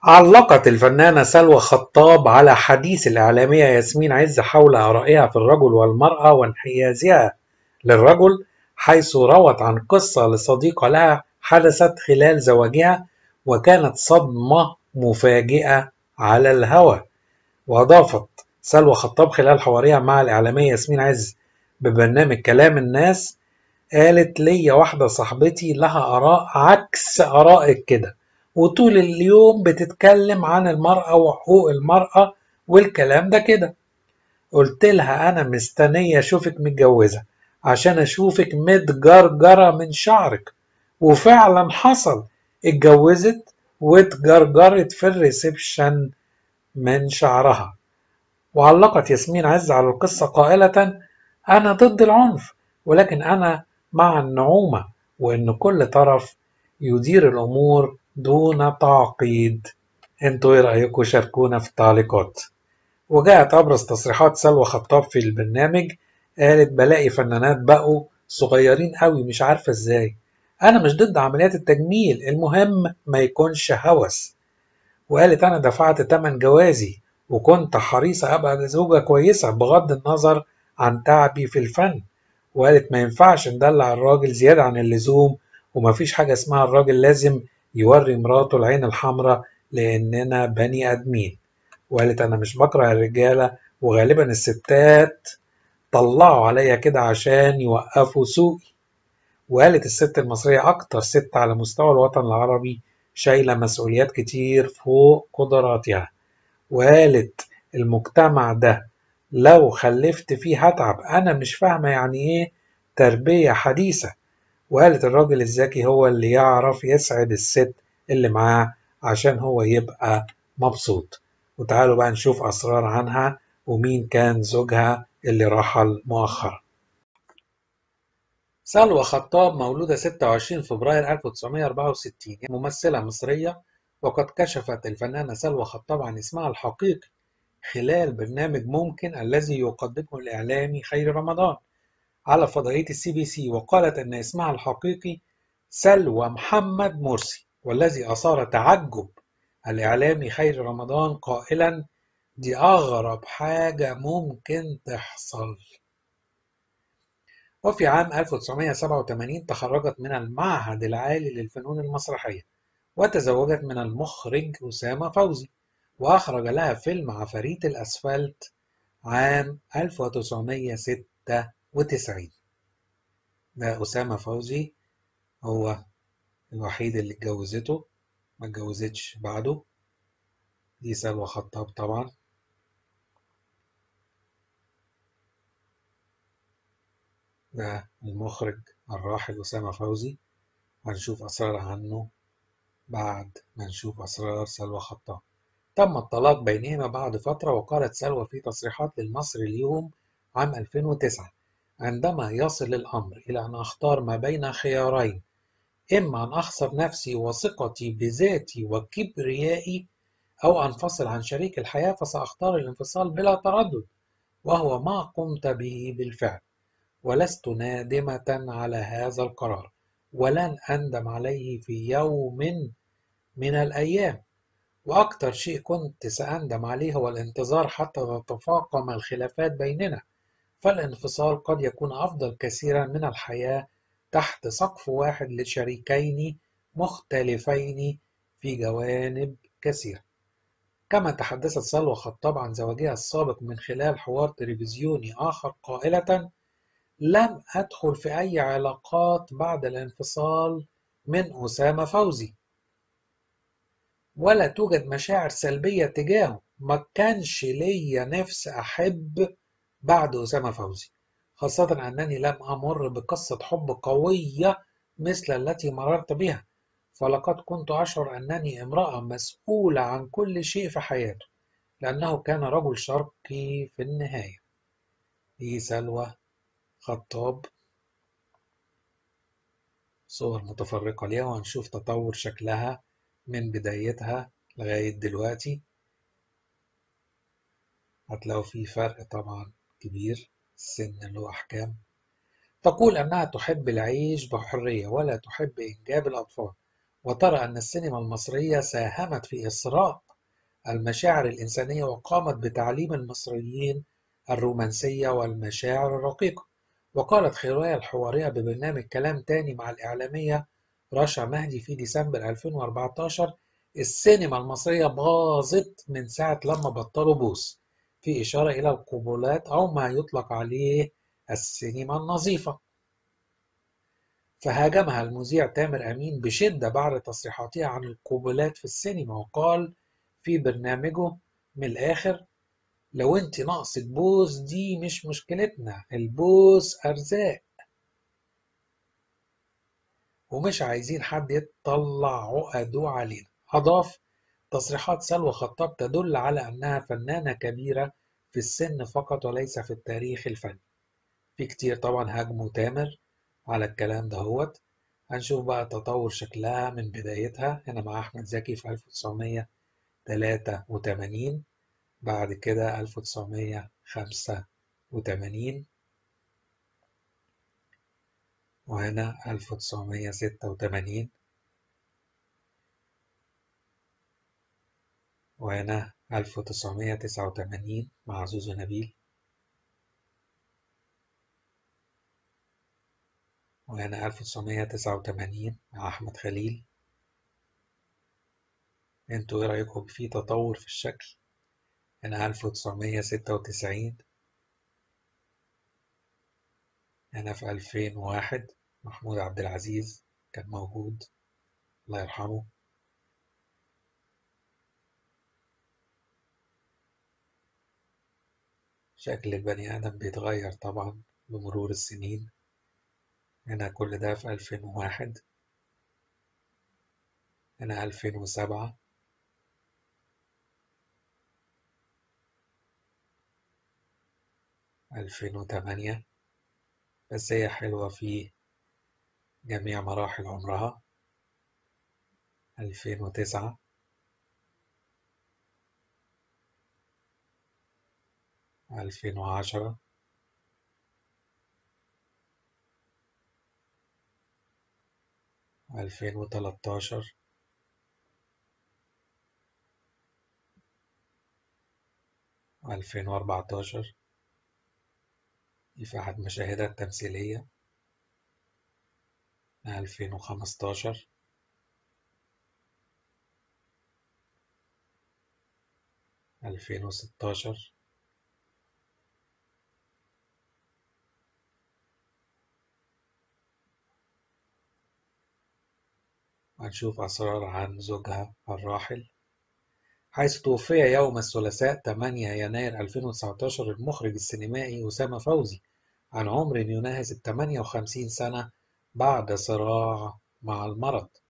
علقت الفنانة سلوى خطاب على حديث الإعلامية ياسمين عز حول آرائها في الرجل والمرأة وانحيازها للرجل حيث روت عن قصة لصديقة لها حدثت خلال زواجها وكانت صدمة مفاجئة على الهوى وأضافت سلوى خطاب خلال حوارها مع الإعلامية ياسمين عز ببرنامج كلام الناس قالت ليا واحدة صاحبتي لها آراء عكس آرائك كده وطول اليوم بتتكلم عن المرأة وحقوق المرأة والكلام ده كده قلت لها أنا مستنية أشوفك متجوزة عشان أشوفك متجرجرة من شعرك وفعلا حصل اتجوزت واتجرجرت في الريسبشن من شعرها وعلقت ياسمين عز على القصة قائلة أنا ضد العنف ولكن أنا مع النعومة وإن كل طرف يدير الأمور دون تعقيد انتوا ايه رأيكم شاركونا في التعليقات وجاءت أبرز تصريحات سلوى خطاب في البرنامج قالت بلاقي فنانات بقوا صغيرين قوي مش عارفة ازاي أنا مش ضد عمليات التجميل المهم ما يكونش هوس وقالت أنا دفعت تمن جوازي وكنت حريصة أبقى زوجة كويسة بغض النظر عن تعبي في الفن وقالت ما ينفعش ندلع الراجل زيادة عن اللزوم ومفيش حاجة اسمها الراجل لازم يوري مراته العين الحمراء لأننا بني آدمين وقالت أنا مش بكره الرجالة وغالبا الستات طلعوا عليا كده عشان يوقفوا سوقي وقالت الست المصرية أكتر ست على مستوى الوطن العربي شايلة مسؤوليات كتير فوق قدراتها وقالت المجتمع ده لو خلفت فيه هتعب أنا مش فاهمة يعني إيه تربية حديثة وقالت الراجل الذكي هو اللي يعرف يسعد الست اللي معاه عشان هو يبقى مبسوط وتعالوا بقى نشوف أسرار عنها ومين كان زوجها اللي رحل مؤخرا سلوى خطاب مولودة 26 فبراير 1964 ممثلة مصرية وقد كشفت الفنانة سلوى خطاب عن اسمها الحقيقي خلال برنامج ممكن الذي يقدمه الإعلامي خير رمضان على فضائية السي بي سي وقالت أن اسمها الحقيقي سلوى محمد مرسي والذي أثار تعجب الإعلامي خير رمضان قائلا دي أغرب حاجة ممكن تحصل وفي عام 1987 تخرجت من المعهد العالي للفنون المسرحية وتزوجت من المخرج أسامة فوزي وأخرج لها فيلم عفاريت الأسفلت عام 1996 ده أسامة فوزي هو الوحيد اللي اتجوزته ما اتجوزتش بعده دي سلوى خطاب طبعا ده المخرج الراحل أسامة فوزي هنشوف أسرار عنه بعد ما نشوف أسرار سلوى خطاب تم الطلاق بينهما بعد فترة وقالت سلوى في تصريحات للمصري اليوم عام 2009 عندما يصل الأمر إلى أن أختار ما بين خيارين إما أن أخسر نفسي وثقتي بذاتي وكبريائي أو أنفصل عن شريك الحياة فسأختار الانفصال بلا تردد وهو ما قمت به بالفعل ولست نادمة على هذا القرار ولن أندم عليه في يوم من الأيام وأكثر شيء كنت سأندم عليه هو الانتظار حتى تتفاقم الخلافات بيننا فالانفصال قد يكون أفضل كثيرا من الحياة تحت سقف واحد لشريكين مختلفين في جوانب كثيرة كما تحدثت سلوى خطاب عن زواجها السابق من خلال حوار تلفزيوني آخر قائلة لم أدخل في أي علاقات بعد الانفصال من أسامة فوزي ولا توجد مشاعر سلبية تجاهه ما كانش ليا نفس أحب بعد أسامة فوزي خاصة أنني لم أمر بقصة حب قوية مثل التي مررت بها فلقد كنت أشعر أنني امرأة مسؤولة عن كل شيء في حياته لأنه كان رجل شرقي في النهاية دي سلوى خطاب صور متفرقة ليها وهنشوف تطور شكلها من بدايتها لغاية دلوقتي هتلاقوا في فرق طبعا كبير السن له أحكام تقول أنها تحب العيش بحرية ولا تحب إنجاب الأطفال وترى أن السينما المصرية ساهمت في إسراء المشاعر الإنسانية وقامت بتعليم المصريين الرومانسية والمشاعر الرقيقة وقالت خلال الحوارية ببرنامج كلام تاني مع الإعلامية رشا مهدي في ديسمبر 2014 السينما المصرية باظت من ساعة لما بطلوا بوس في إشارة إلى القبولات أو ما يطلق عليه السينما النظيفة فهاجمها المذيع تامر أمين بشدة بعد تصريحاتها عن القبولات في السينما وقال في برنامجه من الآخر لو انت ناقصك بوس دي مش مشكلتنا البوس أرزاق ومش عايزين حد يطلع عقده علينا أضاف تصريحات سلوى خطاب تدل على أنها فنانة كبيرة في السن فقط وليس في التاريخ الفني في كتير طبعا هاجموا تامر على الكلام دهوت هنشوف بقى تطور شكلها من بدايتها هنا مع أحمد زكي في 1983 بعد كده 1985 وهنا 1986 وهنا 1989 مع زوزو نبيل وهنا 1989 مع أحمد خليل انتوا ايه رأيكم في تطور في الشكل هنا 1996 هنا في 2001 محمود عبد العزيز كان موجود الله يرحمه شكل البني آدم بيتغير طبعا بمرور السنين هنا كل ده في 2001 هنا 2007 2008 بس هي حلوة في جميع مراحل عمرها 2009 2010 2013 2014 دي في أحد مشاهدها التمثيلية 2015 2016 وهنشوف أسرار عن زوجها الراحل حيث توفي يوم الثلاثاء 8 يناير 2019 المخرج السينمائي أسامة فوزي عن عمر يناهز ال 58 سنة بعد صراع مع المرض